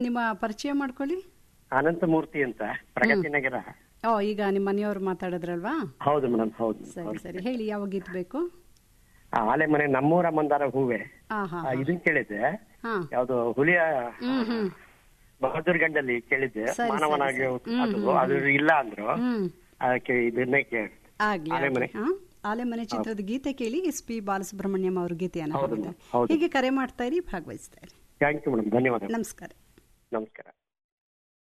ನಿಮ್ಮ ಪರಿಚಯ ಮಾಡ್ಕೊಳ್ಳಿ ಅನಂತಮೂರ್ತಿ ಅಂತ ಪ್ರಗತಿ ನಗರ ಓ ಈಗ ನಿಮ್ಮ ಮನೆಯವ್ರು ಮಾತಾಡಿದ್ರಲ್ವಾ ಹೌದು ಮೇಡಮ್ ಹೌದು ಸರಿ ಸರಿ ಹೇಳಿ ಯಾವ ಗೀತೆ ಬೇಕು ಆ, ಆಲೆ ಮನೆ ನಮ್ಮೂರ ಮಂದಾರ ಹೂವೆ ಹಾ ಹಾ ಆ, ಇದನ್ ಕೇಳಿದ್ದೆ ಹಾ ಯಾವ್ದು ಹುಲಿಯ ಹ್ಮ್ ಹ್ಮ್ ಬಹದ್ದೂರ್ ಗಂಡಲ್ಲಿ ಕೇಳಿದ್ದೆ ಸರಿ, ಮಾನವನಾಗಿ ಸರಿ. ಅದು ಅದು ಇಲ್ಲ ಅಂದ್ರು ಹ್ಮ್ ಅದಕ್ಕೆ ಇದನ್ನೇ ಕೇಳಿ ಆಗ್ಲಿ ಆಲೆಮನೆ. ಆಗ್ಲಿ. ಹಾ? ಆಲೆಮನೆ ಚಿತ್ರದ ಗೀತೆ ಕೇಳಿ ಎಸ್ ಪಿ ಬಾಲಸುಬ್ರಹ್ಮಣ್ಯಂ ಅವ್ರ ಗೀತೆಯನ್ನು ಹೌದು, ಹಾಡಿದ್ದಾರೆ ಹೌದು. ಹೀಗೆ ಕರೆ ಮಾಡ್ತಾ ಇರಿ ಭಾಗವಹಿಸ್ತಾ ಇರಿ ಥ್ಯಾಂಕ್ ಯು ಮೇಡಮ್ ಧನ್ಯವಾದ ನಮಸ್ಕಾರ ನಮಸ್ಕಾರ